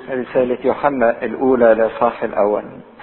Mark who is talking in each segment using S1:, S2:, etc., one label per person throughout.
S1: رسالة يوحنا الأولى لصاح الأول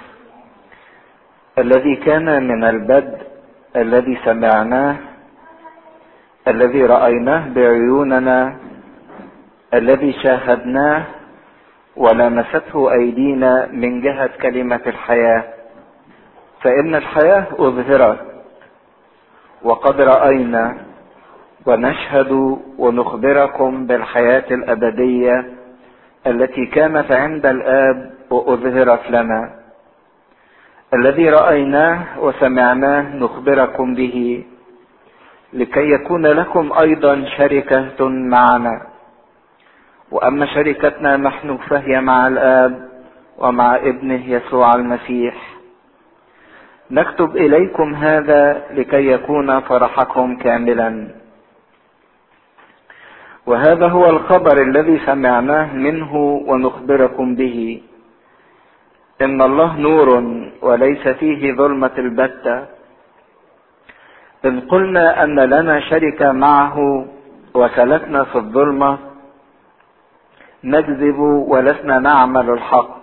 S1: الذي كان من البدء الذي سمعناه الذي رأيناه بعيوننا الذي شاهدناه ولمسته أيدينا من جهة كلمة الحياة فإن الحياة أظهرت وقد رأينا ونشهد ونخبركم بالحياة الأبدية التي كانت عند الآب وأظهرت لنا الذي رأيناه وسمعناه نخبركم به لكي يكون لكم أيضا شركة معنا وأما شركتنا نحن فهي مع الآب ومع ابنه يسوع المسيح نكتب إليكم هذا لكي يكون فرحكم كاملا وهذا هو الخبر الذي سمعناه منه ونخبركم به ان الله نور وليس فيه ظلمه البته ان قلنا ان لنا شركه معه وسلكنا في الظلمه نكذب ولسنا نعمل الحق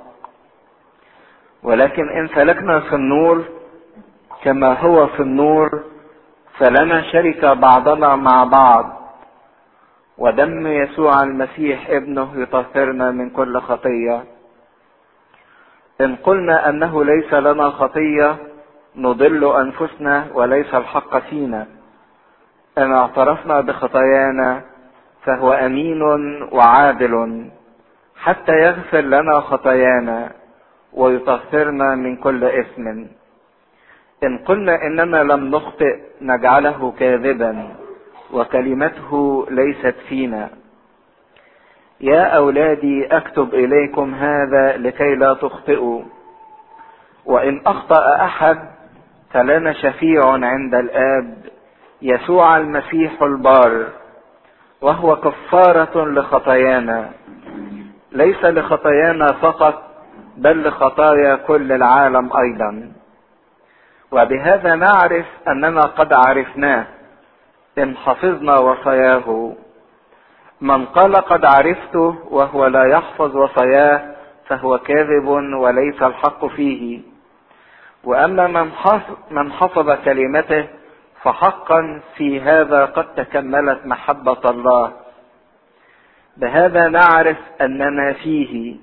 S1: ولكن ان سلكنا في النور كما هو في النور فلنا شركه بعضنا مع بعض ودم يسوع المسيح ابنه يطهرنا من كل خطيه ان قلنا انه ليس لنا خطيه نضل انفسنا وليس الحق فينا ان اعترفنا بخطايانا فهو امين وعادل حتى يغفر لنا خطايانا ويطهرنا من كل اثم ان قلنا اننا لم نخطئ نجعله كاذبا وكلمته ليست فينا يا اولادي اكتب اليكم هذا لكي لا تخطئوا وان اخطا احد فلنا شفيع عند الاب يسوع المسيح البار وهو كفاره لخطايانا ليس لخطايانا فقط بل لخطايا كل العالم ايضا وبهذا نعرف اننا قد عرفناه ان حفظنا وصاياه من قال قد عرفته وهو لا يحفظ وصاياه فهو كاذب وليس الحق فيه واما من حفظ, من حفظ كلمته فحقا في هذا قد تكملت محبه الله بهذا نعرف اننا فيه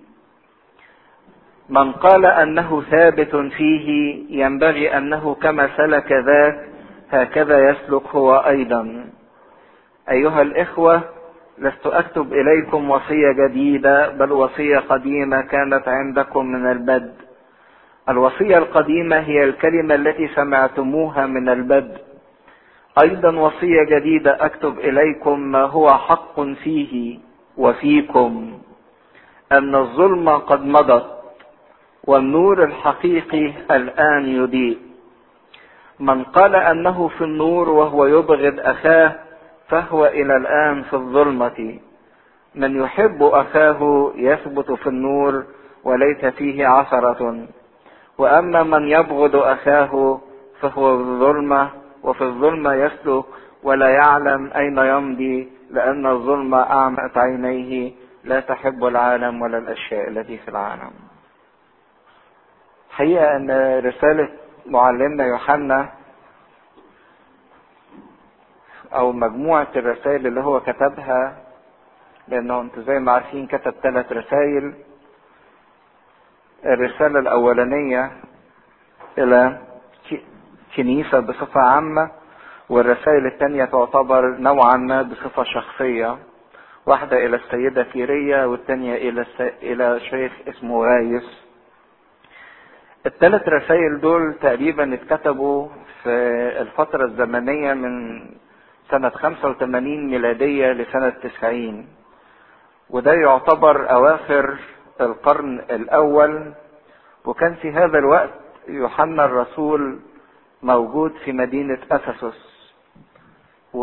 S1: من قال انه ثابت فيه ينبغي انه كما سلك ذاك هكذا يسلك هو ايضا ايها الاخوه لست اكتب اليكم وصيه جديده بل وصيه قديمه كانت عندكم من البدء الوصيه القديمه هي الكلمه التي سمعتموها من البدء ايضا وصيه جديده اكتب اليكم ما هو حق فيه وفيكم ان الظلم قد مضت والنور الحقيقي الان يضيء من قال انه في النور وهو يبغض اخاه فهو الى الان في الظلمه من يحب اخاه يثبت في النور وليس فيه عثره واما من يبغض اخاه فهو في الظلمه وفي الظلمه يسلك ولا يعلم اين يمضي لان الظلمه اعمت عينيه لا تحب العالم ولا الاشياء التي في العالم حقيقه ان رساله معلمنا يوحنا او مجموعة الرسائل اللي هو كتبها لانه انتوا زي ما عارفين كتب ثلاث رسائل الرسالة الاولانية الى كنيسة بصفة عامة والرسائل الثانية تعتبر نوعا ما بصفة شخصية واحدة الى السيدة كيرية والثانية الى الى شيخ اسمه غايس الثلاث رسائل دول تقريبا اتكتبوا في الفترة الزمنية من سنة 85 ميلادية لسنة 90 وده يعتبر أواخر القرن الأول وكان في هذا الوقت يوحنا الرسول موجود في مدينة أفسس و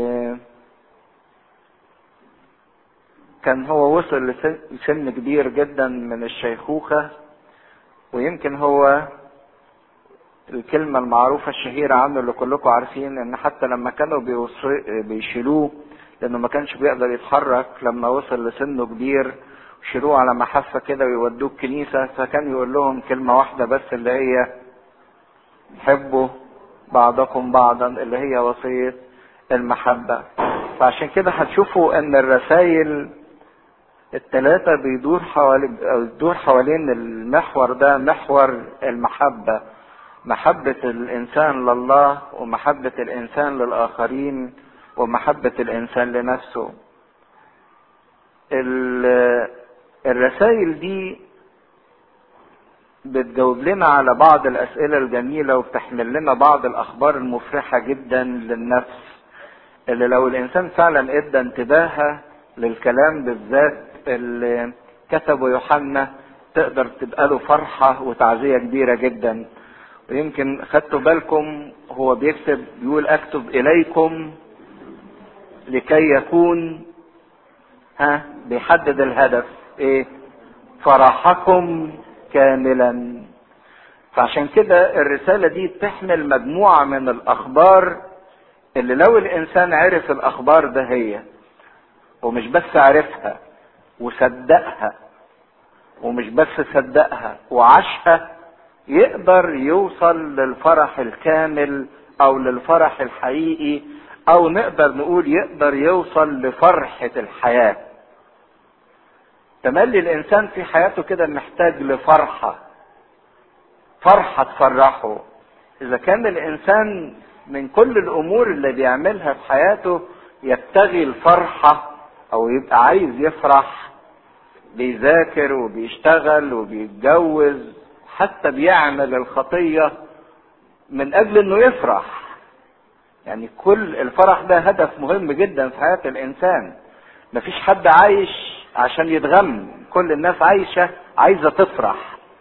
S1: كان هو وصل لسن كبير جدا من الشيخوخة ويمكن هو الكلمة المعروفة الشهيرة عنه اللي كلكم عارفين ان حتى لما كانوا بيشيلوه لانه ما كانش بيقدر يتحرك لما وصل لسنه كبير يشيلوه على محافة كده ويودوه الكنيسة فكان يقول لهم كلمة واحدة بس اللي هي حبوا بعضكم بعضا اللي هي وصية المحبة فعشان كده هتشوفوا ان الرسائل الثلاثة بيدور حوالي أو بيدور حوالين المحور ده محور المحبة محبة الإنسان لله ومحبة الإنسان للآخرين ومحبة الإنسان لنفسه الرسائل دي بتجاوب لنا على بعض الأسئلة الجميلة وبتحمل لنا بعض الأخبار المفرحة جدا للنفس اللي لو الإنسان فعلا ادى انتباهه للكلام بالذات اللي كتبه يوحنا تقدر تبقى له فرحة وتعزية كبيرة جدا ويمكن خدتوا بالكم هو بيكتب بيقول اكتب اليكم لكي يكون ها بيحدد الهدف ايه فرحكم كاملا فعشان كده الرسالة دي بتحمل مجموعة من الاخبار اللي لو الانسان عرف الاخبار ده هي ومش بس عرفها وصدقها ومش بس صدقها وعاشها يقدر يوصل للفرح الكامل او للفرح الحقيقي او نقدر نقول يقدر يوصل لفرحة الحياة تملي الانسان في حياته كده محتاج لفرحة فرحة تفرحه اذا كان الانسان من كل الامور اللي بيعملها في حياته يبتغي الفرحة او يبقى عايز يفرح بيذاكر وبيشتغل وبيتجوز حتى بيعمل الخطية من اجل انه يفرح يعني كل الفرح ده هدف مهم جدا في حياة الانسان مفيش حد عايش عشان يتغم كل الناس عايشة عايزة تفرح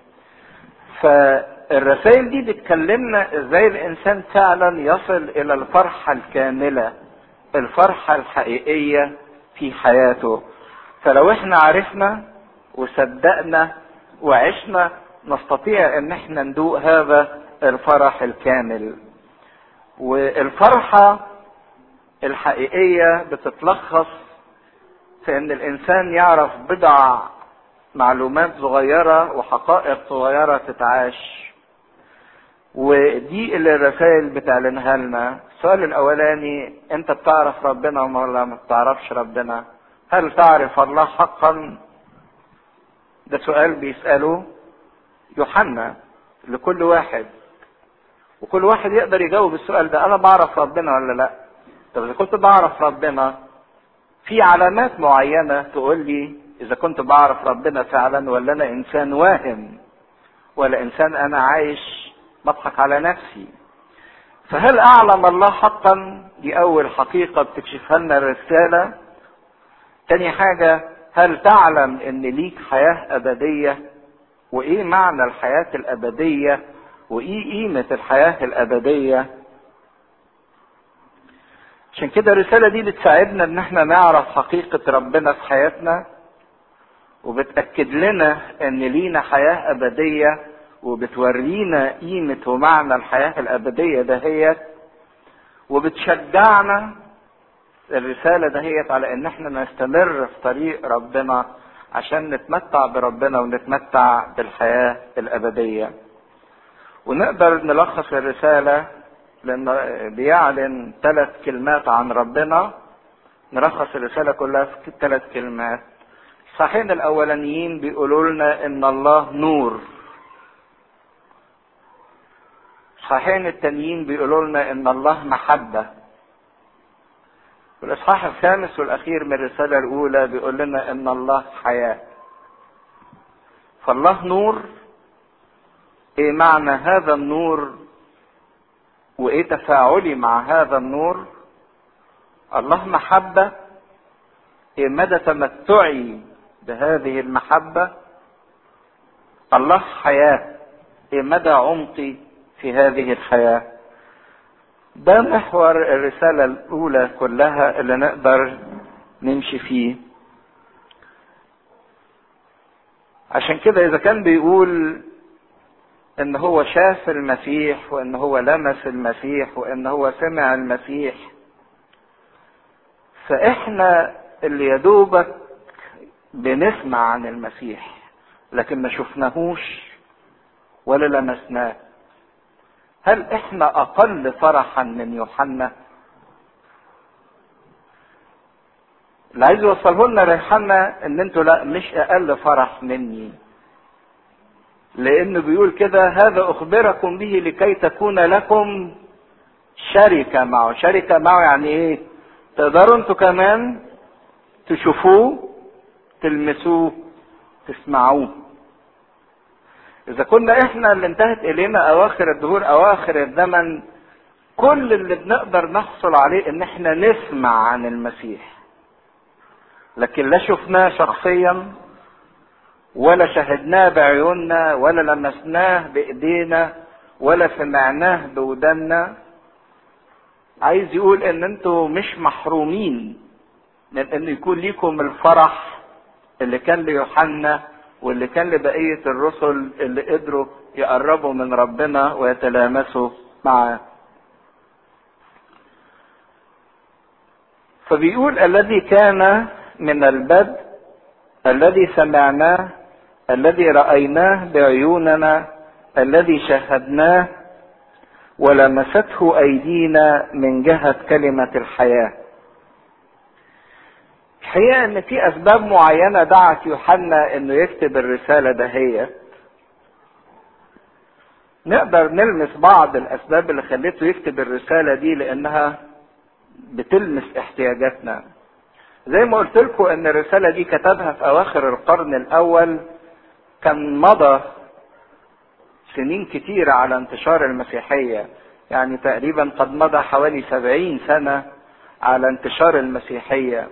S1: فالرسائل دي بتكلمنا ازاي الانسان فعلا يصل الى الفرحة الكاملة الفرحة الحقيقية في حياته فلو احنا عرفنا وصدقنا وعشنا نستطيع ان احنا ندوق هذا الفرح الكامل والفرحة الحقيقية بتتلخص في ان الانسان يعرف بضع معلومات صغيرة وحقائق صغيرة تتعاش ودي اللي الرسائل بتعلنها لنا السؤال الاولاني انت بتعرف ربنا ولا ما بتعرفش ربنا هل تعرف الله حقا ده سؤال بيسأله يوحنا لكل واحد وكل واحد يقدر يجاوب السؤال ده انا بعرف ربنا ولا لا طب اذا كنت بعرف ربنا في علامات معينة تقول لي اذا كنت بعرف ربنا فعلا ولا انا انسان واهم ولا انسان انا عايش بضحك على نفسي فهل اعلم الله حقا دي اول حقيقة بتكشفها لنا الرسالة تاني حاجة هل تعلم ان ليك حياة ابدية وايه معنى الحياة الابدية وايه قيمة الحياة الابدية عشان كده الرسالة دي بتساعدنا ان احنا نعرف حقيقة ربنا في حياتنا وبتأكد لنا ان لينا حياة ابدية وبتورينا قيمة ومعنى الحياة الابدية دهيت وبتشجعنا الرسالة دهيت على ان احنا نستمر في طريق ربنا عشان نتمتع بربنا ونتمتع بالحياة الابدية ونقدر نلخص الرسالة لان بيعلن ثلاث كلمات عن ربنا نلخص الرسالة كلها في ثلاث كلمات الصحيحين الاولانيين بيقولوا لنا ان الله نور الصحيحين التانيين بيقولوا لنا ان الله محبة والاصحاح الخامس والاخير من الرسالة الاولى بيقول لنا ان الله حياة فالله نور ايه معنى هذا النور وايه تفاعلي مع هذا النور الله محبة ايه مدى تمتعي بهذه المحبة الله حياة ايه مدى عمقي في هذه الحياة ده محور الرسالة الأولى كلها اللي نقدر نمشي فيه عشان كده إذا كان بيقول إن هو شاف المسيح وإن هو لمس المسيح وإن هو سمع المسيح فإحنا اللي يدوبك بنسمع عن المسيح لكن ما شفناهوش ولا لمسناه هل احنا اقل فرحا من يوحنا اللي عايز يوصله لنا ريحنا ان انتوا لا مش اقل فرح مني لانه بيقول كده هذا اخبركم به لكي تكون لكم شركه معه شركه معه يعني ايه تقدروا انتوا كمان تشوفوه تلمسوه تسمعوه اذا كنا احنا اللي انتهت الينا اواخر الدهور اواخر الزمن كل اللي بنقدر نحصل عليه ان احنا نسمع عن المسيح لكن لا شفناه شخصيا ولا شهدناه بعيوننا ولا لمسناه بايدينا ولا سمعناه بودنا عايز يقول ان انتوا مش محرومين من ان يكون ليكم الفرح اللي كان ليوحنا واللي كان لبقية الرسل اللي قدروا يقربوا من ربنا ويتلامسوا معاه فبيقول الذي كان من البدء الذي سمعناه الذي رايناه بعيوننا الذي شاهدناه ولمسته ايدينا من جهه كلمه الحياه الحقيقه ان في اسباب معينه دعت يوحنا انه يكتب الرساله دهيت نقدر نلمس بعض الاسباب اللي خلته يكتب الرساله دي لانها بتلمس احتياجاتنا زي ما قلت لكم ان الرساله دي كتبها في اواخر القرن الاول كان مضى سنين كتيرة على انتشار المسيحية يعني تقريبا قد مضى حوالي سبعين سنة على انتشار المسيحية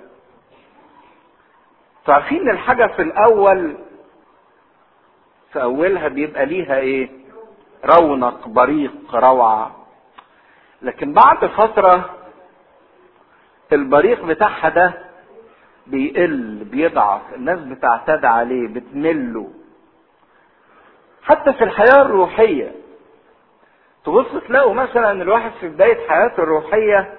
S1: تعرفين الحاجة في الأول في أولها بيبقى ليها إيه؟ رونق بريق روعة لكن بعد فترة البريق بتاعها ده بيقل بيضعف الناس بتعتاد عليه بتمله حتى في الحياة الروحية تبص تلاقوا مثلا الواحد في بداية حياته الروحية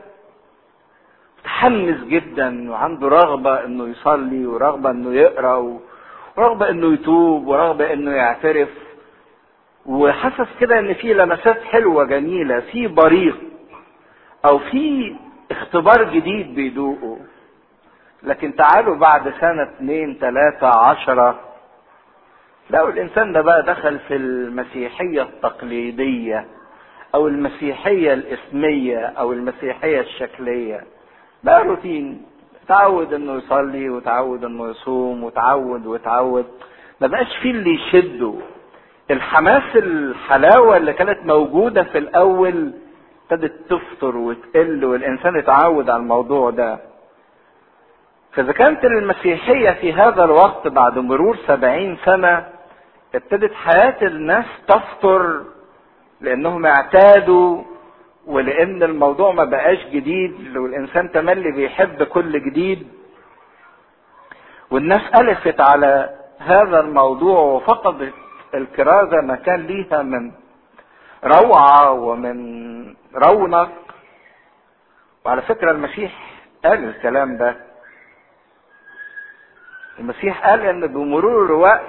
S1: متحمس جدا وعنده رغبة انه يصلي ورغبة انه يقرا ورغبة انه يتوب ورغبة انه يعترف وحاسس كده ان في لمسات حلوة جميلة في بريق او في اختبار جديد بيدوقه لكن تعالوا بعد سنة اتنين تلاتة عشرة لو الانسان ده بقى دخل في المسيحية التقليدية او المسيحية الاسمية او المسيحية الشكلية بقى روتين تعود انه يصلي وتعود انه يصوم وتعود وتعود ما بقاش فيه اللي يشده الحماس الحلاوة اللي كانت موجودة في الاول ابتدت تفطر وتقل والانسان يتعود على الموضوع ده فاذا كانت المسيحية في هذا الوقت بعد مرور سبعين سنة ابتدت حياة الناس تفطر لانهم اعتادوا ولان الموضوع ما بقاش جديد والانسان تملي بيحب كل جديد والناس الفت على هذا الموضوع وفقدت الكرازة ما كان ليها من روعة ومن رونق وعلى فكرة المسيح قال الكلام ده المسيح قال ان بمرور الوقت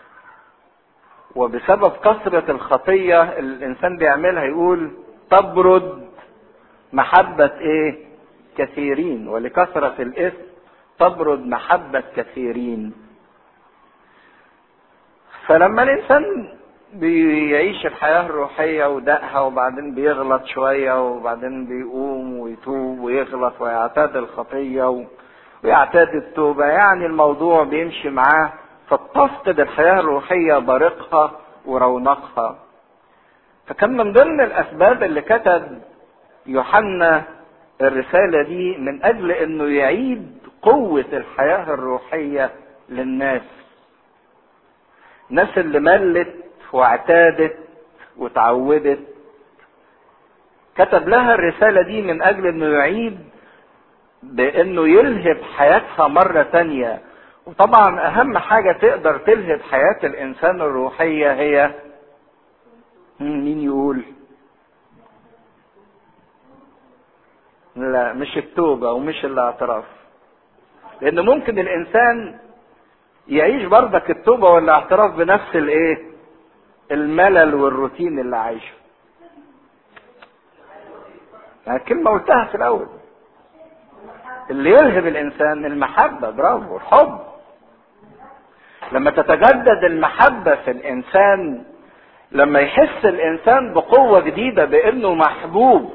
S1: وبسبب كثرة الخطية اللي الانسان بيعملها يقول تبرد محبة ايه كثيرين ولكثرة الاثم تبرد محبة كثيرين فلما الانسان بيعيش الحياة الروحية ودقها وبعدين بيغلط شوية وبعدين بيقوم ويتوب ويغلط ويعتاد الخطية ويعتاد التوبة يعني الموضوع بيمشي معاه فتفقد الحياة الروحية بريقها ورونقها فكان من ضمن الأسباب اللي كتب يوحنا الرسالة دي من أجل إنه يعيد قوة الحياة الروحية للناس الناس اللي ملت واعتادت وتعودت كتب لها الرسالة دي من أجل إنه يعيد بإنه يلهب حياتها مرة تانية وطبعا أهم حاجة تقدر تلهب حياة الإنسان الروحية هي مين يقول؟ لا مش التوبة ومش الاعتراف لأن ممكن الإنسان يعيش برضك التوبة والاعتراف بنفس الايه الملل والروتين اللي عايشه يعني كلمة قلتها في الأول اللي يلهب الإنسان المحبة برافو الحب لما تتجدد المحبة في الإنسان لما يحس الإنسان بقوة جديدة بأنه محبوب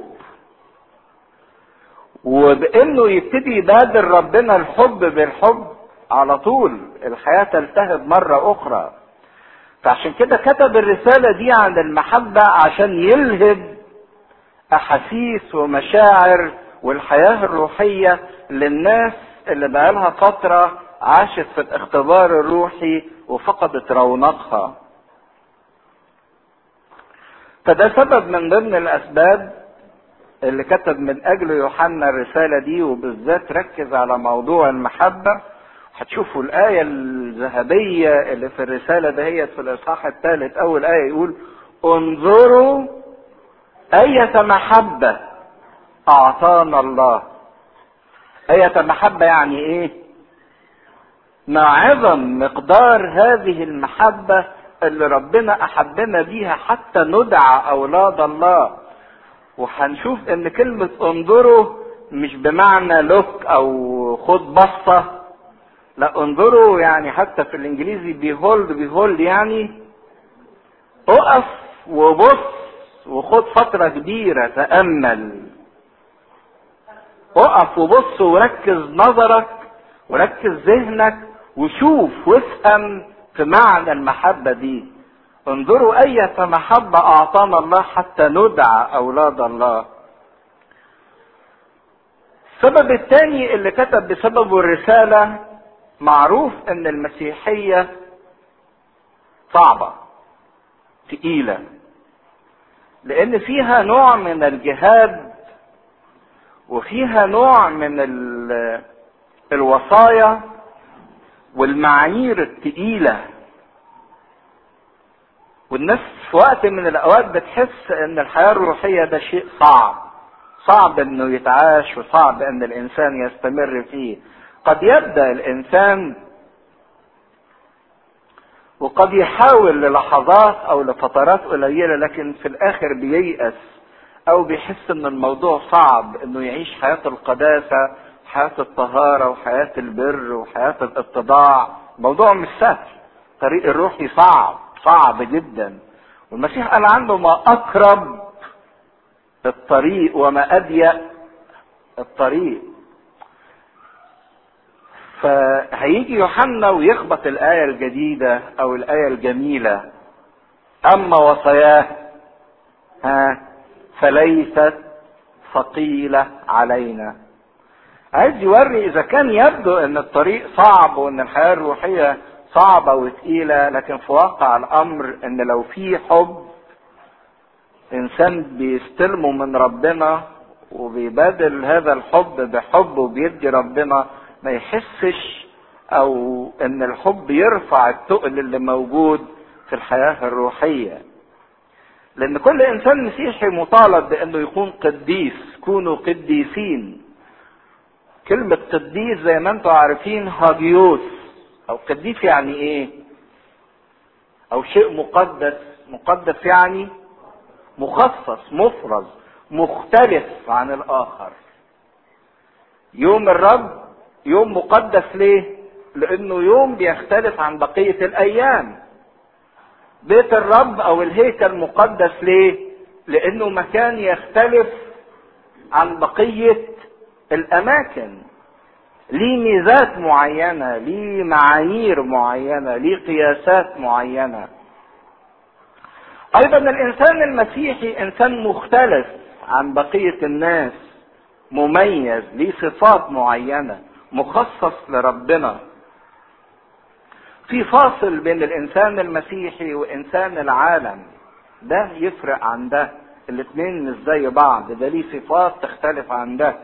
S1: وبأنه يبتدي يبادر ربنا الحب بالحب على طول الحياة تلتهب مرة أخرى فعشان كده كتب الرسالة دي عن المحبة عشان يلهب أحاسيس ومشاعر والحياة الروحية للناس اللي بقالها فترة عاشت في الاختبار الروحي وفقدت رونقها فده سبب من ضمن الأسباب اللي كتب من أجله يوحنا الرسالة دي وبالذات ركز على موضوع المحبة هتشوفوا الآية الذهبية اللي في الرسالة دهيت في الإصحاح الثالث أول آية يقول انظروا أية محبة أعطانا الله أية محبة يعني إيه؟ مع عظم مقدار هذه المحبة اللي ربنا أحبنا بيها حتى ندعى أولاد الله وهنشوف إن كلمة انظروا مش بمعنى لوك أو خد بصة لا انظروا يعني حتى في الإنجليزي بيهولد بيهولد يعني اقف وبص وخد فترة كبيرة تأمل اقف وبص وركز نظرك وركز ذهنك وشوف وافهم في معنى المحبة دي انظروا أية محبة أعطانا الله حتى ندعى أولاد الله السبب الثاني اللي كتب بسببه الرسالة معروف ان المسيحية صعبة تقيلة لان فيها نوع من الجهاد وفيها نوع من الوصايا والمعايير التقيلة والناس في وقت من الاوقات بتحس ان الحياة الروحية ده شيء صعب صعب انه يتعاش وصعب ان الانسان يستمر فيه قد يبدا الانسان وقد يحاول للحظات او لفترات قليله لكن في الاخر بييأس او بيحس ان الموضوع صعب انه يعيش حياه القداسه حياه الطهاره وحياه البر وحياه الاتضاع موضوع مش سهل الطريق الروحي صعب صعب جدا والمسيح قال عنده ما اقرب الطريق وما اضيق الطريق فهيجي يوحنا ويخبط الآية الجديدة أو الآية الجميلة أما وصاياه ها فليست ثقيلة علينا عايز يوري إذا كان يبدو أن الطريق صعب وأن الحياة الروحية صعبة وتقيلة لكن في واقع الأمر أن لو في حب إنسان بيستلمه من ربنا وبيبادل هذا الحب بحب وبيدي ربنا ما يحسش او ان الحب يرفع التقل اللي موجود في الحياة الروحية لان كل انسان مسيحي مطالب بانه يكون قديس كونوا قديسين كلمة قديس زي ما انتم عارفين هاجيوس او قديس يعني ايه او شيء مقدس مقدس يعني مخصص مفرز مختلف عن الاخر يوم الرب يوم مقدس ليه لانه يوم بيختلف عن بقية الايام بيت الرب او الهيكل مقدس ليه لانه مكان يختلف عن بقية الاماكن ليه ميزات معينة ليه معايير معينة ليه قياسات معينة ايضا الانسان المسيحي انسان مختلف عن بقية الناس مميز ليه صفات معينه مخصص لربنا في فاصل بين الانسان المسيحي وانسان العالم ده يفرق عن ده الاثنين مش زي بعض ده ليه صفات تختلف عن ده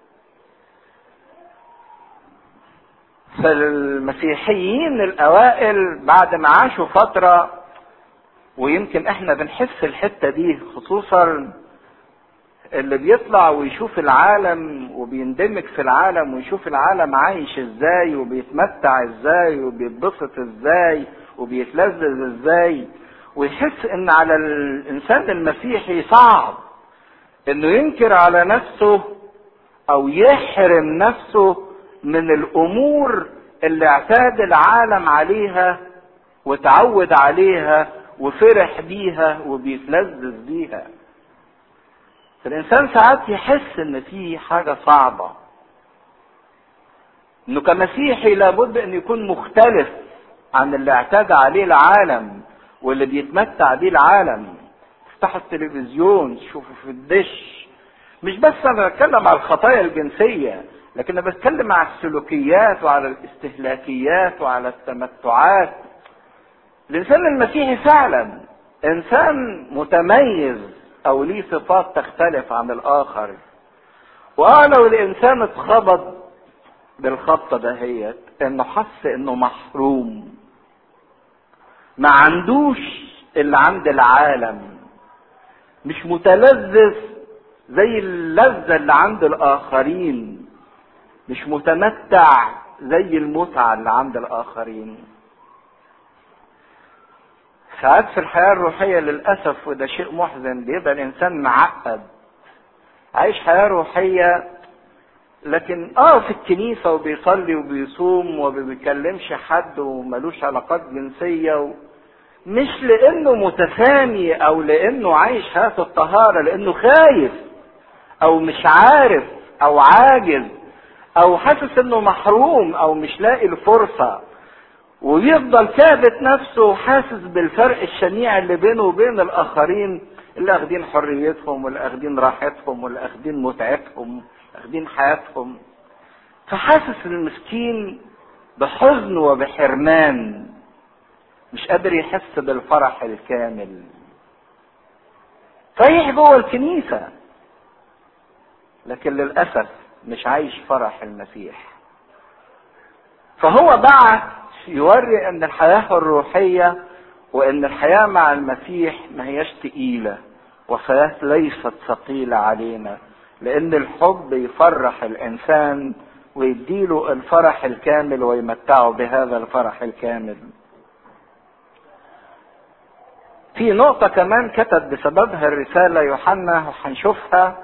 S1: فالمسيحيين الاوائل بعد ما عاشوا فتره ويمكن احنا بنحس الحته دي خصوصا اللي بيطلع ويشوف العالم وبيندمج في العالم ويشوف العالم عايش ازاي وبيتمتع ازاي وبيتبسط ازاي وبيتلذذ ازاي ويحس ان على الانسان المسيحي صعب انه ينكر على نفسه او يحرم نفسه من الامور اللي اعتاد العالم عليها وتعود عليها وفرح بيها وبيتلذذ بيها فالانسان ساعات يحس ان في حاجة صعبة انه كمسيحي لابد ان يكون مختلف عن اللي اعتاد عليه العالم واللي بيتمتع بيه العالم تفتحوا التلفزيون تشوفوا في الدش مش بس انا بتكلم على الخطايا الجنسية لكن انا بتكلم على السلوكيات وعلى الاستهلاكيات وعلى التمتعات الانسان المسيحي فعلا انسان متميز او ليه صفات تختلف عن الاخر واه لو الانسان اتخبط بالخبطه دهيت انه حس انه محروم ما عندوش اللي عند العالم مش متلذذ زي اللذة اللي عند الآخرين مش متمتع زي المتعة اللي عند الآخرين ساعات في الحياة الروحية للأسف وده شيء محزن بيبقى الإنسان معقد عايش حياة روحية لكن اه في الكنيسة وبيصلي وبيصوم وما بيكلمش حد وملوش علاقات جنسية و... مش لانه متفاني او لانه عايش حياة الطهارة لانه خايف او مش عارف او عاجز او حاسس انه محروم او مش لاقي الفرصة ويفضل ثابت نفسه وحاسس بالفرق الشنيع اللي بينه وبين الاخرين اللي اخدين حريتهم واللي اخدين راحتهم واللي اخدين متعتهم اخدين حياتهم فحاسس المسكين بحزن وبحرمان مش قادر يحس بالفرح الكامل صحيح جوه الكنيسة لكن للأسف مش عايش فرح المسيح فهو بعث يوري ان الحياة الروحية وان الحياة مع المسيح ما هياش تقيلة وحياة ليست ثقيلة علينا لان الحب يفرح الانسان ويديله الفرح الكامل ويمتعه بهذا الفرح الكامل في نقطة كمان كتب بسببها الرسالة يوحنا وهنشوفها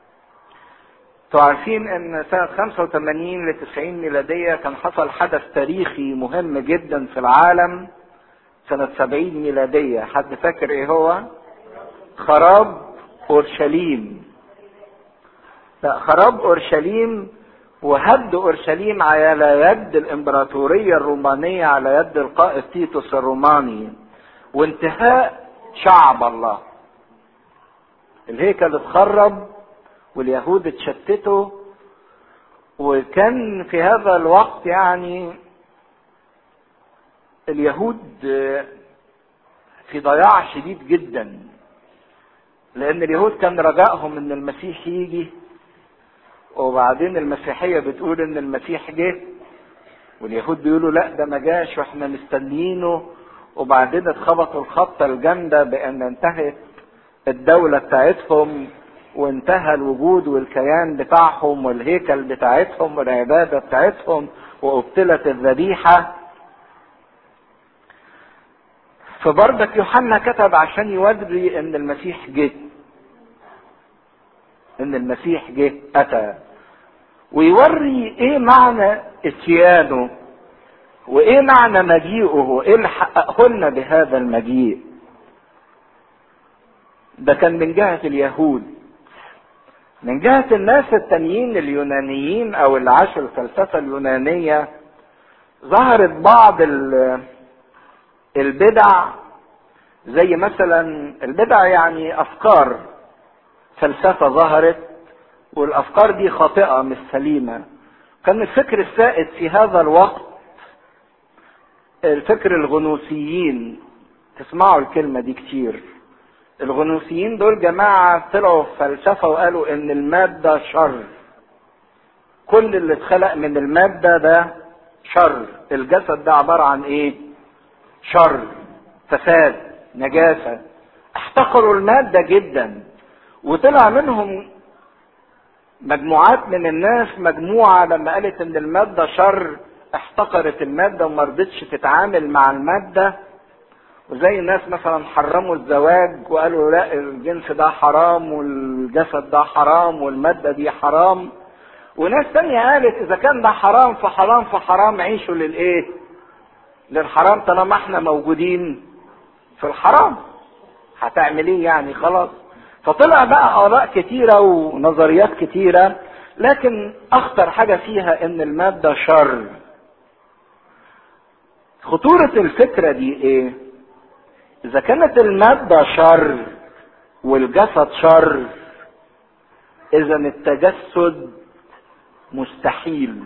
S1: عارفين ان سنة 85 ل 90 ميلادية كان حصل حدث تاريخي مهم جدا في العالم سنة 70 ميلادية حد فاكر ايه هو خراب اورشليم لا خراب اورشليم وهد اورشليم على يد الامبراطورية الرومانية على يد القائد تيتوس الروماني وانتهاء شعب الله الهيكل اتخرب واليهود اتشتتوا وكان في هذا الوقت يعني اليهود في ضياع شديد جدا لان اليهود كان رجائهم ان المسيح يجي وبعدين المسيحيه بتقول ان المسيح جه واليهود بيقولوا لا ده ما جاش واحنا مستنيينه وبعدين اتخبطوا الخبطه الجامده بان انتهت الدوله بتاعتهم وانتهى الوجود والكيان بتاعهم والهيكل بتاعتهم والعباده بتاعتهم وابتلت الذبيحه فبرضك يوحنا كتب عشان يوري ان المسيح جه ان المسيح جه اتى ويوري ايه معنى اتيانه وايه معنى مجيئه وايه اللي حققه لنا بهذا المجيء ده كان من جهة اليهود من جهة الناس التانيين اليونانيين او اللي عاشوا الفلسفة اليونانية ظهرت بعض البدع زي مثلا البدع يعني افكار فلسفة ظهرت والافكار دي خاطئة مش سليمة كان الفكر السائد في هذا الوقت الفكر الغنوصيين تسمعوا الكلمة دي كتير الغنوصيين دول جماعة طلعوا في فلسفة وقالوا ان المادة شر كل اللي اتخلق من المادة ده شر الجسد ده عبارة عن ايه شر فساد نجاسة احتقروا المادة جدا وطلع منهم مجموعات من الناس مجموعة لما قالت ان المادة شر احتقرت المادة وما رضتش تتعامل مع المادة وزي الناس مثلا حرموا الزواج وقالوا لا الجنس ده حرام والجسد ده حرام والمادة دي حرام وناس تانية قالت اذا كان ده حرام فحرام فحرام عيشوا للايه للحرام طالما احنا موجودين في الحرام هتعمل ايه يعني خلاص فطلع بقى اراء كتيره ونظريات كتيره لكن اخطر حاجه فيها ان الماده شر خطوره الفكره دي ايه اذا كانت الماده شر والجسد شر اذا التجسد مستحيل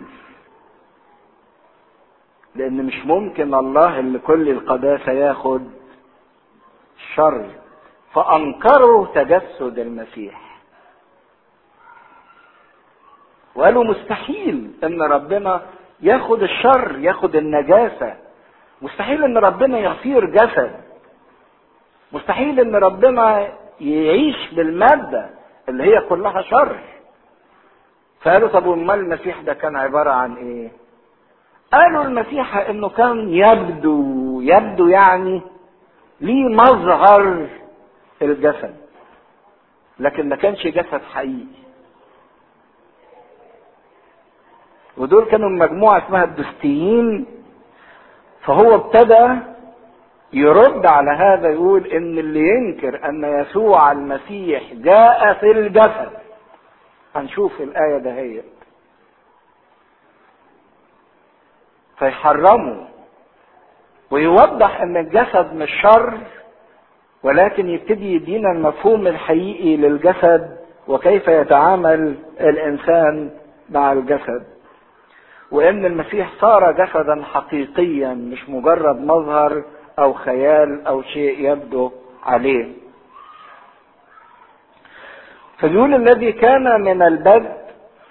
S1: لان مش ممكن الله اللي كل القداسه ياخد شر فانكروا تجسد المسيح وقالوا مستحيل ان ربنا ياخد الشر ياخد النجاسه مستحيل ان ربنا يصير جسد مستحيل ان ربنا يعيش بالماده اللي هي كلها شر فقالوا طب امال المسيح ده كان عباره عن ايه قالوا المسيح انه كان يبدو يبدو يعني ليه مظهر الجسد لكن ما كانش جسد حقيقي ودول كانوا مجموعة اسمها الدستيين فهو ابتدى يرد على هذا يقول ان اللي ينكر ان يسوع المسيح جاء في الجسد هنشوف الآية دهيت فيحرموا ويوضح ان الجسد مش شر ولكن يبتدي يدينا المفهوم الحقيقي للجسد وكيف يتعامل الانسان مع الجسد وان المسيح صار جسدا حقيقيا مش مجرد مظهر او خيال او شيء يبدو عليه فبيقول الذي كان من البدء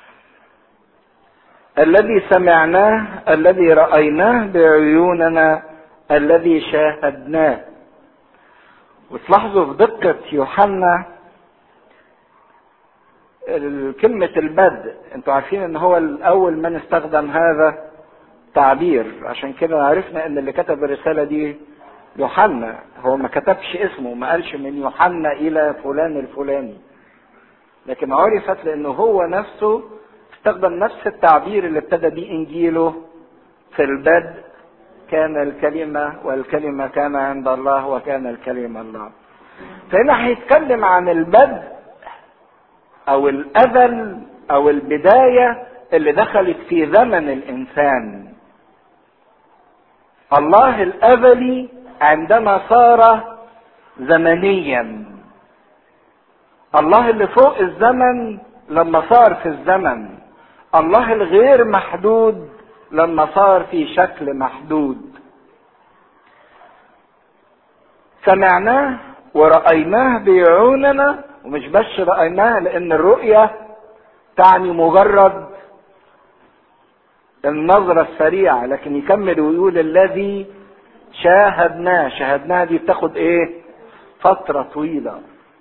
S1: الذي سمعناه الذي رايناه بعيوننا الذي شاهدناه وتلاحظوا في دقة يوحنا كلمة البدء انتوا عارفين ان هو الاول من استخدم هذا تعبير عشان كده عرفنا ان اللي كتب الرسالة دي يوحنا هو ما كتبش اسمه ما قالش من يوحنا الى فلان الفلاني لكن عرفت لانه هو نفسه استخدم نفس التعبير اللي ابتدى بيه انجيله في البدء كان الكلمة والكلمة كان عند الله وكان الكلمة الله فهنا هيتكلم عن البدء او الازل او البداية اللي دخلت في زمن الانسان الله الازلي عندما صار زمنيا الله اللي فوق الزمن لما صار في الزمن الله الغير محدود لما صار في شكل محدود سمعناه ورأيناه بعيوننا ومش بس رأيناه لأن الرؤية تعني مجرد النظرة السريعة لكن يكمل ويقول الذي شاهدناه شاهدناه دي بتاخد ايه فترة طويلة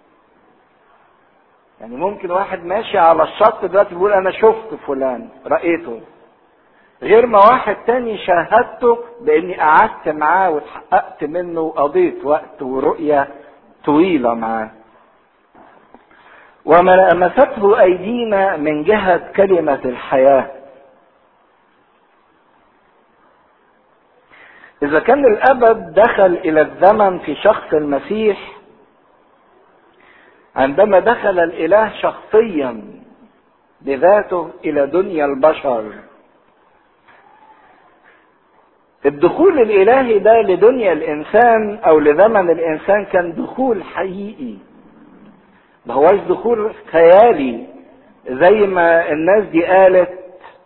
S1: يعني ممكن واحد ماشي على الشط دلوقتي بيقول انا شفت فلان رأيته غير ما واحد تاني شاهدته باني قعدت معاه واتحققت منه وقضيت وقت ورؤية طويلة معاه وما لمسته ايدينا من جهة كلمة الحياة اذا كان الابد دخل الى الزمن في شخص المسيح عندما دخل الاله شخصيا بذاته الى دنيا البشر الدخول الالهي ده لدنيا الانسان او لزمن الانسان كان دخول حقيقي ما هوش دخول خيالي زي ما الناس دي قالت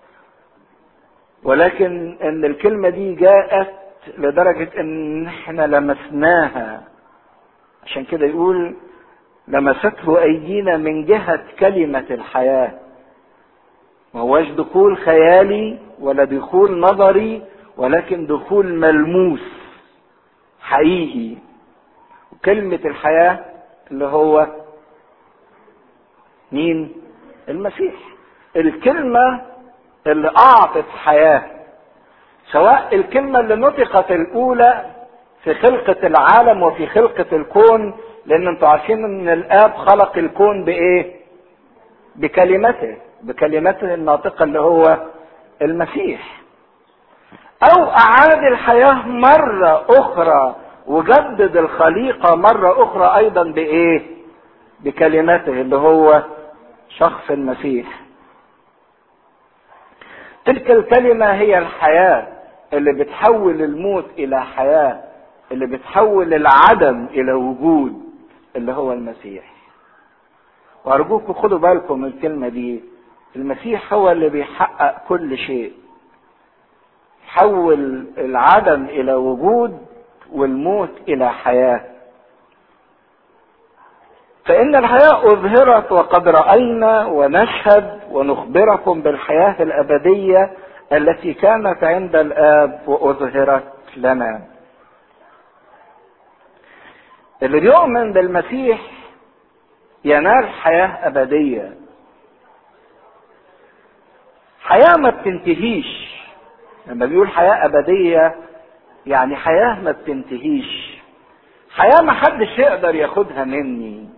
S1: ولكن ان الكلمة دي جاءت لدرجة ان احنا لمسناها عشان كده يقول لمسته ايدينا من جهة كلمة الحياة ما هوش دخول خيالي ولا دخول نظري ولكن دخول ملموس حقيقي وكلمة الحياة اللي هو مين المسيح الكلمة اللي أعطت حياة سواء الكلمة اللي نطقت الأولى في خلقة العالم وفي خلقة الكون لأن انتوا عارفين إن الآب خلق الكون بإيه؟ بكلمته بكلمته الناطقة اللي هو المسيح أو أعاد الحياة مرة أخرى وجدد الخليقة مرة أخرى أيضا بإيه؟ بكلمته اللي هو شخص المسيح تلك الكلمة هي الحياة اللي بتحول الموت إلى حياة اللي بتحول العدم إلى وجود اللي هو المسيح وأرجوكم خدوا بالكم من الكلمة دي المسيح هو اللي بيحقق كل شيء حول العدم إلى وجود والموت إلى حياة فإن الحياة أظهرت وقد رأينا ونشهد ونخبركم بالحياة الأبدية التي كانت عند الآب وأظهرت لنا. اللي بيؤمن بالمسيح ينال حياة أبدية. حياة ما بتنتهيش. لما بيقول حياة أبدية يعني حياة ما بتنتهيش. حياة ما حدش يقدر ياخدها مني.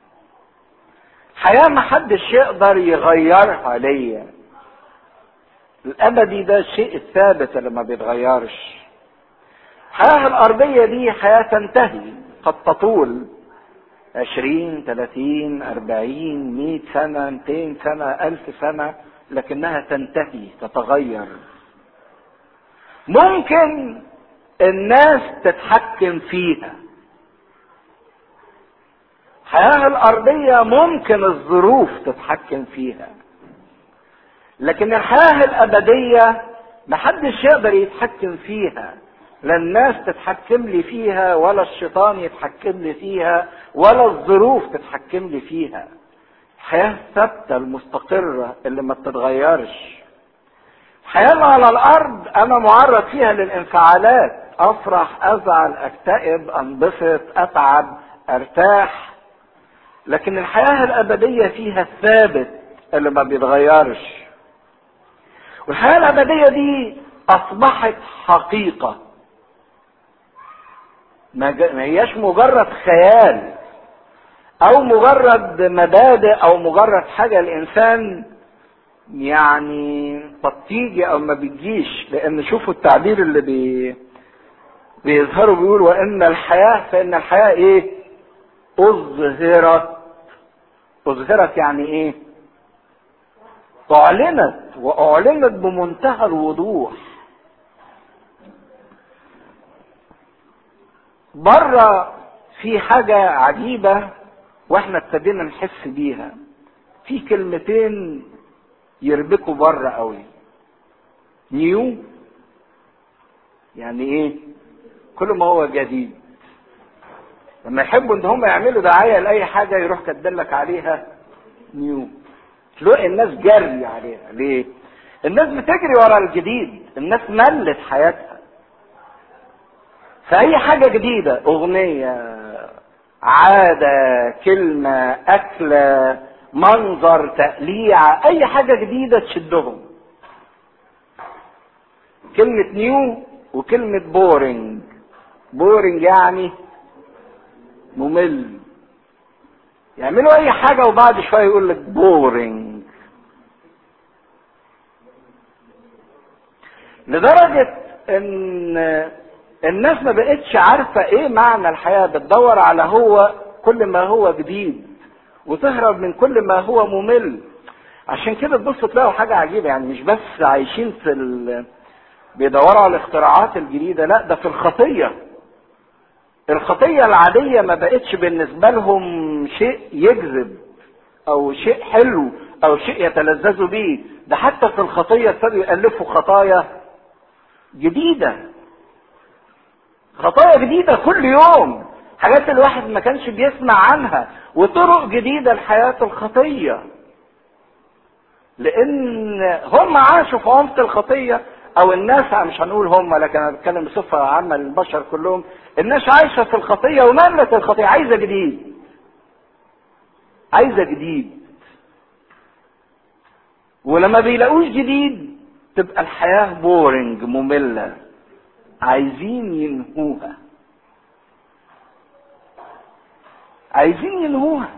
S1: حياة ما حدش يقدر يغيرها ليا الأبدي ده الشيء الثابت اللي ما بيتغيرش الحياة الأرضية دي حياة تنتهي قد تطول عشرين ثلاثين أربعين مئة سنة مئتين سنة ألف سنة لكنها تنتهي تتغير ممكن الناس تتحكم فيها الحياة الأرضية ممكن الظروف تتحكم فيها لكن الحياة الأبدية محدش يقدر يتحكم فيها لا الناس تتحكم لي فيها ولا الشيطان يتحكم لي فيها ولا الظروف تتحكم لي فيها الحياة الثابتة المستقرة اللي ما بتتغيرش الحياة على الأرض أنا معرض فيها للانفعالات أفرح أزعل أكتئب أنبسط أتعب أرتاح لكن الحياة الأبدية فيها الثابت اللي ما بيتغيرش والحياة الأبدية دي أصبحت حقيقة ما هياش مجرد خيال أو مجرد مبادئ أو مجرد حاجة الإنسان يعني قد تيجي أو ما بتجيش لأن شوفوا التعبير اللي بي بيظهروا بيقول وإن الحياة فإن الحياة إيه؟ أظهرت أظهرت يعني إيه؟ أعلنت وأعلنت بمنتهى الوضوح بره في حاجة عجيبة واحنا ابتدينا نحس بيها في كلمتين يربكوا بره قوي نيو يعني ايه كل ما هو جديد لما يحبوا ان هم يعملوا دعايه لاي حاجه يروح كاتبلك عليها نيو تلاقي الناس جري عليها ليه الناس بتجري ورا الجديد الناس ملت حياتها فاي حاجه جديده اغنيه عاده كلمه اكله منظر تقليعه اي حاجه جديده تشدهم كلمه نيو وكلمه بورنج بورنج يعني ممل يعملوا اي حاجه وبعد شويه يقول لك بورنج لدرجه ان الناس ما بقتش عارفه ايه معنى الحياه بتدور على هو كل ما هو جديد وتهرب من كل ما هو ممل عشان كده تبصوا تلاقوا حاجه عجيبه يعني مش بس عايشين في ال... بيدوروا على الاختراعات الجديده لا ده في الخطيه الخطيه العاديه ما بقتش بالنسبه لهم شيء يجذب او شيء حلو او شيء يتلذذوا بيه ده حتى في الخطيه ابتدوا يالفوا خطايا جديده خطايا جديده كل يوم حاجات الواحد ما كانش بيسمع عنها وطرق جديده لحياه الخطيه لان هم عاشوا في عمق الخطيه او الناس مش هنقول هم لكن انا بتكلم بصفه عامه للبشر كلهم الناس عايشه في الخطيه وملت الخطيه عايزه جديد عايزه جديد ولما بيلاقوش جديد تبقى الحياة بورنج مملة عايزين ينهوها عايزين ينهوها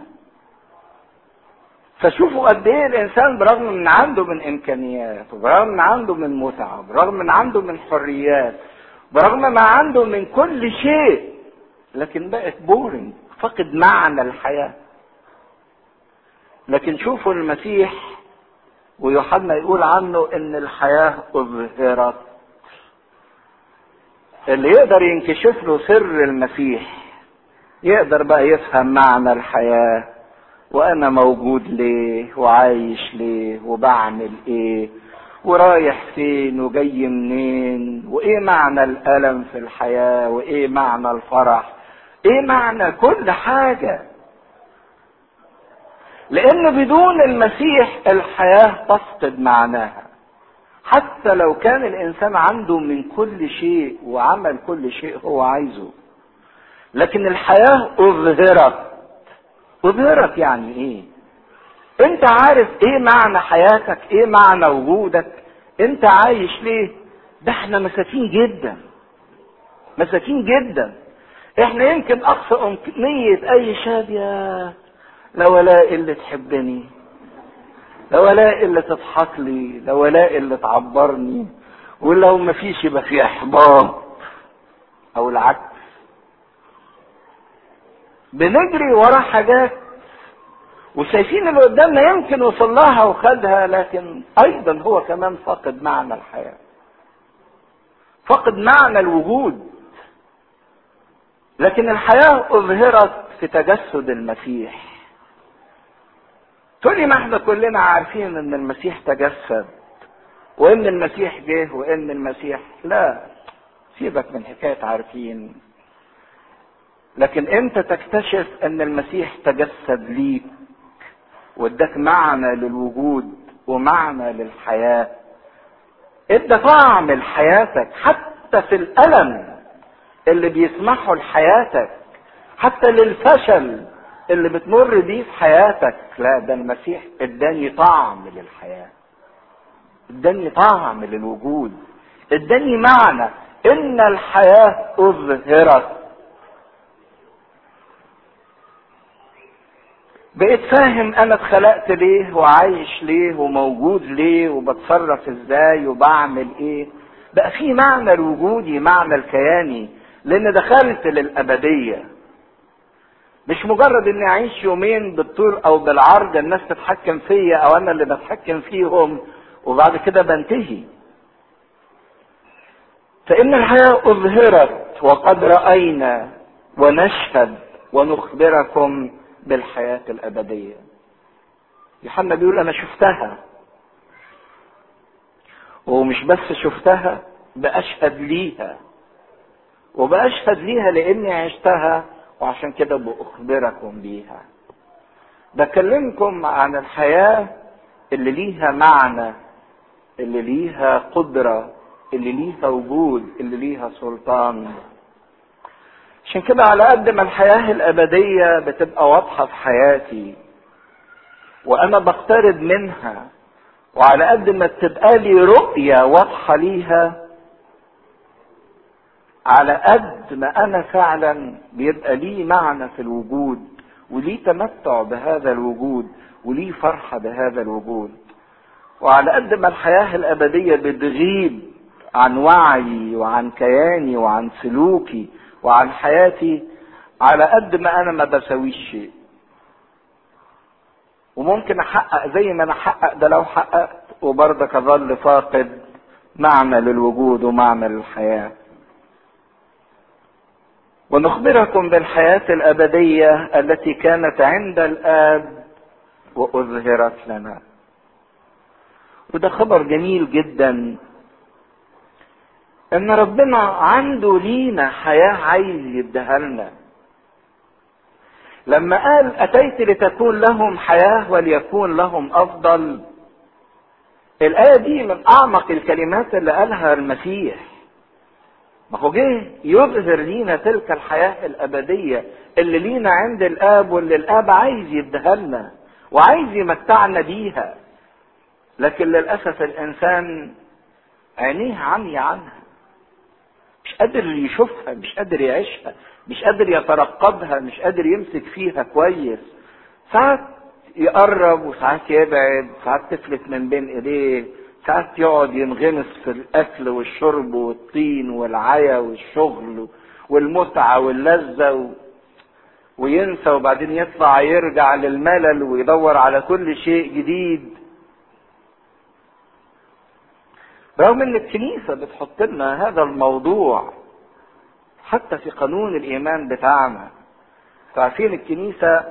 S1: فشوفوا قد ايه الانسان برغم من عنده من امكانيات وبرغم من عنده من متعه برغم من عنده من حريات برغم ما عنده من كل شيء لكن بقت بورنج فقد معنى الحياه لكن شوفوا المسيح ويوحنا يقول عنه ان الحياه اظهرت اللي يقدر ينكشف له سر المسيح يقدر بقى يفهم معنى الحياه وانا موجود ليه وعايش ليه وبعمل ايه ورايح فين وجاي منين وايه معنى الالم في الحياه وايه معنى الفرح ايه معنى كل حاجه لان بدون المسيح الحياه تفقد معناها حتى لو كان الانسان عنده من كل شيء وعمل كل شيء هو عايزه لكن الحياه اظهرت اظهرت يعني ايه انت عارف ايه معنى حياتك ايه معنى وجودك انت عايش ليه ده احنا مساكين جدا مساكين جدا احنا يمكن اقصى امنية اي شاب يا لو الاقي اللي تحبني لو الاقي اللي تضحك لي لو الاقي اللي تعبرني ولو ما فيش يبقى في احباط او العكس بنجري ورا حاجات وشايفين اللي قدامنا يمكن وصل لها وخدها لكن ايضا هو كمان فقد معنى الحياه فقد معنى الوجود لكن الحياه اظهرت في تجسد المسيح تقولي ما احنا كلنا عارفين ان المسيح تجسد وان المسيح جه وان المسيح لا سيبك من حكايه عارفين لكن انت تكتشف ان المسيح تجسد ليك واداك معنى للوجود ومعنى للحياة ادى طعم لحياتك حتى في الألم اللي بيسمحوا لحياتك حتى للفشل اللي بتمر بيه في حياتك لا ده المسيح اداني طعم للحياة اداني طعم للوجود اداني معنى ان الحياة اظهرت بقيت فاهم انا اتخلقت ليه وعايش ليه وموجود ليه وبتصرف ازاي وبعمل ايه بقى في معنى الوجودي معنى الكياني لان دخلت للابديه مش مجرد اني اعيش يومين بالطول او بالعرض الناس تتحكم فيا او انا اللي بتحكم فيهم وبعد كده بنتهي فان الحياه اظهرت وقد راينا ونشهد ونخبركم بالحياة الأبدية يوحنا بيقول أنا شفتها ومش بس شفتها بأشهد ليها وبأشهد ليها لأني عشتها وعشان كده بأخبركم بيها بكلمكم عن الحياة اللي ليها معنى اللي ليها قدرة اللي ليها وجود اللي ليها سلطان عشان كده على قد ما الحياة الأبدية بتبقى واضحة في حياتي وأنا بقترب منها وعلى قد ما بتبقى لي رؤية واضحة ليها على قد ما أنا فعلا بيبقى لي معنى في الوجود ولي تمتع بهذا الوجود ولي فرحة بهذا الوجود وعلى قد ما الحياة الأبدية بتغيب عن وعي وعن كياني وعن سلوكي وعن حياتي على قد ما انا ما بسويش شيء وممكن احقق زي ما انا احقق ده لو حققت وبرضك اظل فاقد معنى للوجود ومعنى للحياه ونخبركم بالحياه الابديه التي كانت عند الاب واظهرت لنا وده خبر جميل جدا ان ربنا عنده لينا حياة عايز يديها لنا لما قال اتيت لتكون لهم حياة وليكون لهم افضل الآية دي من أعمق الكلمات اللي قالها المسيح ما هو جه يظهر لينا تلك الحياة الأبدية اللي لينا عند الآب واللي الآب عايز يديها لنا وعايز يمتعنا بيها لكن للاسف الانسان عينيه عمي عنها مش قادر يشوفها مش قادر يعيشها مش قادر يترقبها مش قادر يمسك فيها كويس ساعات يقرب وساعات يبعد ساعات تفلت من بين ايديه ساعات يقعد ينغمس في الاكل والشرب والطين والعيا والشغل والمتعه واللذه و... وينسى وبعدين يطلع يرجع للملل ويدور على كل شيء جديد رغم ان الكنيسة بتحط لنا هذا الموضوع حتى في قانون الايمان بتاعنا عارفين الكنيسة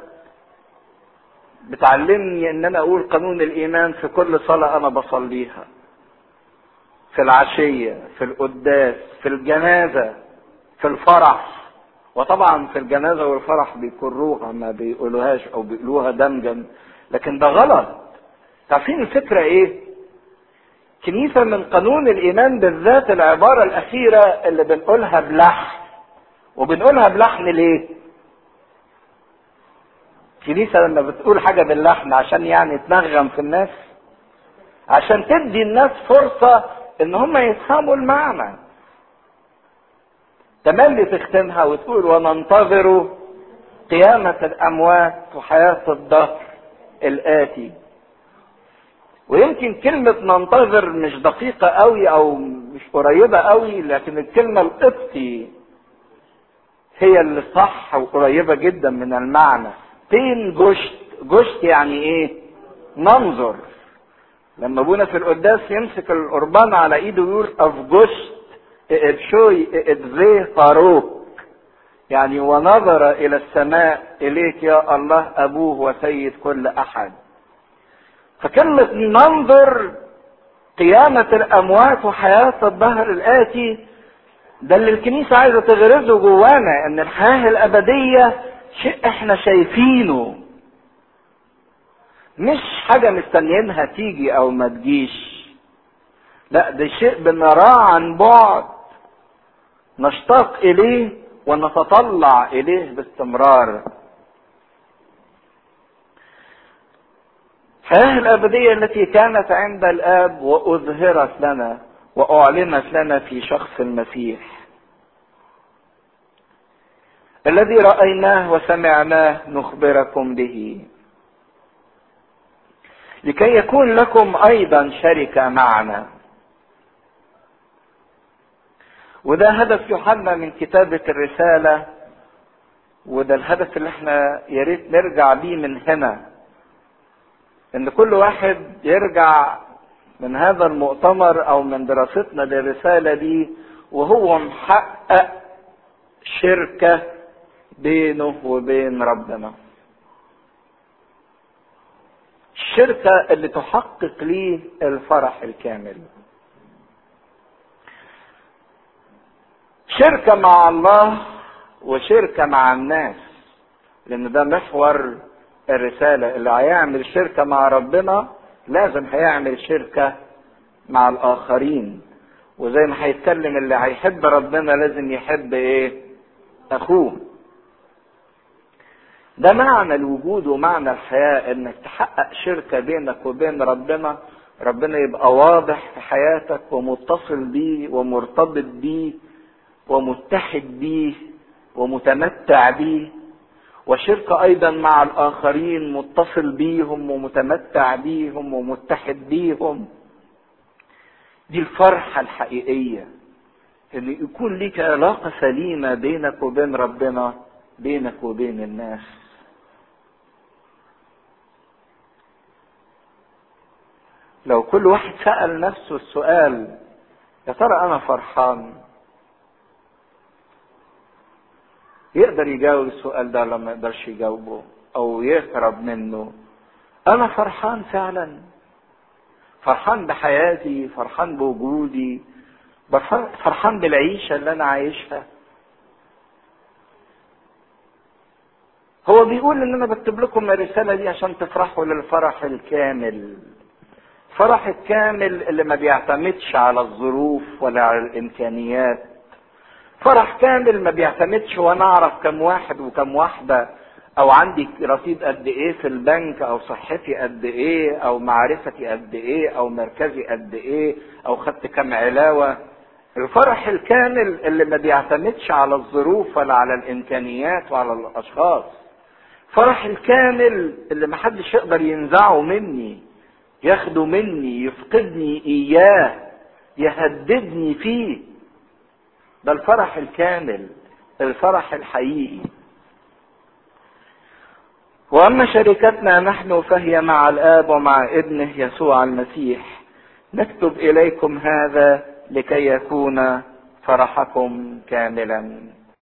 S1: بتعلمني ان انا اقول قانون الايمان في كل صلاة انا بصليها في العشية في القداس في الجنازة في الفرح وطبعا في الجنازة والفرح بيكروها ما بيقولوهاش او بيقولوها دمجا لكن ده غلط عارفين الفكرة ايه كنيسة من قانون الإيمان بالذات العبارة الأخيرة اللي بنقولها بلحن وبنقولها بلحن ليه؟ كنيسة لما بتقول حاجة باللحن عشان يعني تنغم في الناس عشان تدي الناس فرصة إن هم يفهموا المعنى تملي تختمها وتقول وننتظر قيامة الأموات وحياة الدهر الآتي ويمكن كلمة ننتظر مش دقيقة قوي أو مش قريبة قوي لكن الكلمة القبطي هي اللي صح وقريبة جدا من المعنى تين جشت جشت يعني ايه ننظر لما ابونا في القداس يمسك القربان على ايده ويقول افجشت ابشوي ابزيه فاروق يعني ونظر الى السماء اليك يا الله ابوه وسيد كل احد فكلمة ننظر قيامة الأموات وحياة الظهر الآتي ده اللي الكنيسة عايزة تغرزه جوانا إن الحياة الأبدية شيء إحنا شايفينه مش حاجة مستنيينها تيجي أو ما تجيش لا ده شيء بنراه عن بعد نشتاق إليه ونتطلع إليه باستمرار الحياة الأبدية التي كانت عند الآب وأظهرت لنا وأعلنت لنا في شخص المسيح الذي رأيناه وسمعناه نخبركم به لكي يكون لكم أيضا شركة معنا وده هدف يوحنا من كتابة الرسالة وده الهدف اللي احنا يا ريت نرجع بيه من هنا ان كل واحد يرجع من هذا المؤتمر او من دراستنا للرسالة دي وهو محقق شركة بينه وبين ربنا الشركة اللي تحقق ليه الفرح الكامل شركة مع الله وشركة مع الناس لان ده محور الرسالة اللي هيعمل شركة مع ربنا لازم هيعمل شركة مع الآخرين وزي ما هيتكلم اللي هيحب ربنا لازم يحب ايه أخوه ده معنى الوجود ومعنى الحياة انك تحقق شركة بينك وبين ربنا ربنا يبقى واضح في حياتك ومتصل بيه ومرتبط بيه ومتحد بيه ومتمتع بيه وشركة أيضا مع الآخرين متصل بيهم ومتمتع بيهم ومتحد بيهم دي الفرحة الحقيقية إن يكون ليك علاقة سليمة بينك وبين ربنا بينك وبين الناس لو كل واحد سأل نفسه السؤال يا ترى أنا فرحان يقدر يجاوب السؤال ده لما يقدرش يجاوبه او يهرب منه انا فرحان فعلا فرحان بحياتي فرحان بوجودي فرحان بالعيشه اللي انا عايشها هو بيقول ان انا بكتب لكم الرساله دي عشان تفرحوا للفرح الكامل الفرح الكامل اللي ما بيعتمدش على الظروف ولا على الامكانيات فرح كامل ما بيعتمدش وانا اعرف كم واحد وكم واحده او عندي رصيد قد ايه في البنك او صحتي قد ايه او معرفتي قد ايه او مركزي قد ايه او خدت كم علاوه الفرح الكامل اللي ما بيعتمدش على الظروف ولا على الامكانيات وعلى الاشخاص فرح الكامل اللي محدش يقدر ينزعه مني ياخده مني يفقدني اياه يهددني فيه ده الفرح الكامل الفرح الحقيقي واما شركتنا نحن فهي مع الاب ومع ابنه يسوع المسيح نكتب اليكم هذا لكي يكون فرحكم كاملا